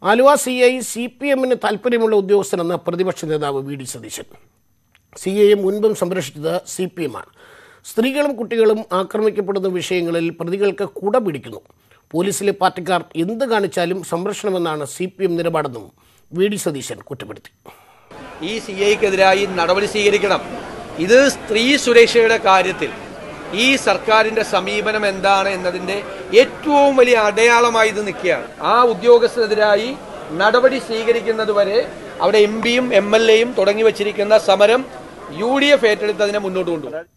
Aluva C I C P എമ്മിന് താല്പര്യമുള്ള ഉദ്യോഗസ്ഥനെന്ന് പ്രതിപക്ഷ നേതാവ് വി ഡി സതീശൻ സി ഐയെ മുൻപും സംരക്ഷിച്ചത് സി പി എമ്മാണ് സ്ത്രീകളും കുട്ടികളും ആക്രമിക്കപ്പെടുന്ന വിഷയങ്ങളിൽ പ്രതികൾക്ക് കുട പിടിക്കുന്നു പോലീസിലെ പാർട്ടിക്കാർ എന്ത് കാണിച്ചാലും സംരക്ഷണമെന്നാണ് സി പി എം നിലപാടെന്നും വി ഡി സതീശൻ കുറ്റപ്പെടുത്തി ഈ സി ഐക്കെതിരായി നടപടി സ്വീകരിക്കണം ഇത് സ്ത്രീ സുരക്ഷയുടെ കാര്യത്തിൽ ഈ സർക്കാരിന്റെ സമീപനം എന്താണ് എന്നതിന്റെ ഏറ്റവും വലിയ അടയാളമായി ഇത് നിൽക്കുകയാണ് ആ ഉദ്യോഗസ്ഥനെതിരായി നടപടി സ്വീകരിക്കുന്നത് വരെ അവിടെ എം പിയും എം എൽ എയും തുടങ്ങി വച്ചിരിക്കുന്ന സമരം യു ഡി എഫ് ഏറ്റെടുത്തതിനെ മുന്നോട്ട് കൊണ്ടുപോകും